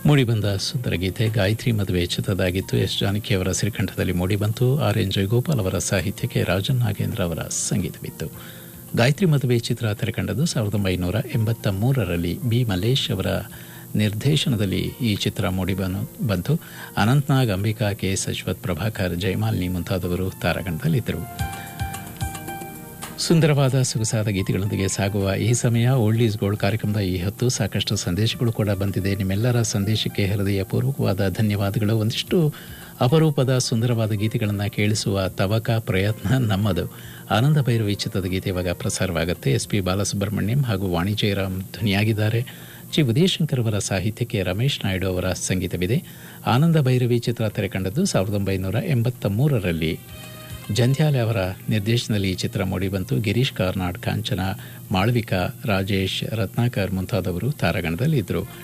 ಮೂಡಿಬಂದ ಸುಂದರ ಗೀತೆ ಗಾಯತ್ರಿ ಮದುವೆ ಚಿತ್ರದಾಗಿತ್ತು ಎಸ್ ಜಾನಕಿಯವರ ಸಿರಿಕಂಠದಲ್ಲಿ ಮೂಡಿಬಂತು R N Jayagopal ಅವರ ಸಾಹಿತ್ಯಕ್ಕೆ ರಾಜನ್ ನಾಗೇಂದ್ರ ಅವರ ಸಂಗೀತವಿತ್ತು ಗಾಯತ್ರಿ ಮದುವೆ ಚಿತ್ರ ತೆರೆಕಂಡದ್ದು ಸಾವಿರದ ಒಂಬೈನೂರ ಎಂಬತ್ತ ಮೂರರಲ್ಲಿ ಬಿ ಮಲ್ಲೇಶ್ ಅವರ ನಿರ್ದೇಶನದಲ್ಲಿ ಈ ಚಿತ್ರ ಮೂಡಿಬನು ಬಂತು ಅನಂತ್ನಾಗ್ ಅಂಬಿಕಾ ಕೆ ಎಸ್ ಅಶ್ವಥ್ ಪ್ರಭಾಕರ್ ಜಯಮಾಲಿನಿ ಮುಂತಾದವರು ತಾರಾಗಣದಲ್ಲಿದ್ದರು ಸುಂದರವಾದ ಸೊಗಸಾದ ಗೀತೆಗಳೊಂದಿಗೆ ಸಾಗುವ ಈ ಸಮಯ ಓಲ್ಡ್ ಈಸ್ ಗೋಲ್ಡ್ ಕಾರ್ಯಕ್ರಮದ ಈ ಹೊತ್ತು ಸಾಕಷ್ಟು ಸಂದೇಶಗಳು ಕೂಡ ಬಂದಿದೆ ನಿಮ್ಮೆಲ್ಲರ ಸಂದೇಶಕ್ಕೆ ಹೃದಯಪೂರ್ವಕವಾದ ಧನ್ಯವಾದಗಳು ಒಂದಿಷ್ಟು ಅಪರೂಪದ ಸುಂದರವಾದ ಗೀತೆಗಳನ್ನು ಕೇಳಿಸುವ ತವಕ ಪ್ರಯತ್ನ ನಮ್ಮದು ಆನಂದ ಭೈರವಿ ಚಿತ್ರದ ಗೀತೆ ಇವಾಗ ಪ್ರಸಾರವಾಗುತ್ತೆ ಎಸ್ ಪಿ ಬಾಲಸುಬ್ರಹ್ಮಣ್ಯಂ ಹಾಗೂ ವಾಣಿ ಜಯರಾಮ್ ಧ್ವನಿಯಾಗಿದ್ದಾರೆ ಜಿ ಉದಯಶಂಕರ್ ಅವರ ಸಾಹಿತ್ಯಕ್ಕೆ ರಮೇಶ್ ನಾಯ್ಡು ಅವರ ಸಂಗೀತವಿದೆ ಆನಂದ ಭೈರವಿ ಚಿತ್ರ ತೆರೆಕಂಡದ್ದು ಸಾವಿರದ ಒಂಬೈನೂರ ಎಂಬತ್ತ ಮೂರರಲ್ಲಿ ಜಂಧ್ಯಾಲೆ ಅವರ ನಿರ್ದೇಶನದಲ್ಲಿ ಈ ಚಿತ್ರ ಮೂಡಿಬಂತು ಗಿರೀಶ್ ಕಾರ್ನಾಡ್ ಕಾಂಚನ ಮಾಳವಿಕಾ ರಾಜೇಶ್ ರತ್ನಾಕರ್ ಮುಂತಾದವರು ತಾರಾಗಣದಲ್ಲಿದ್ದರು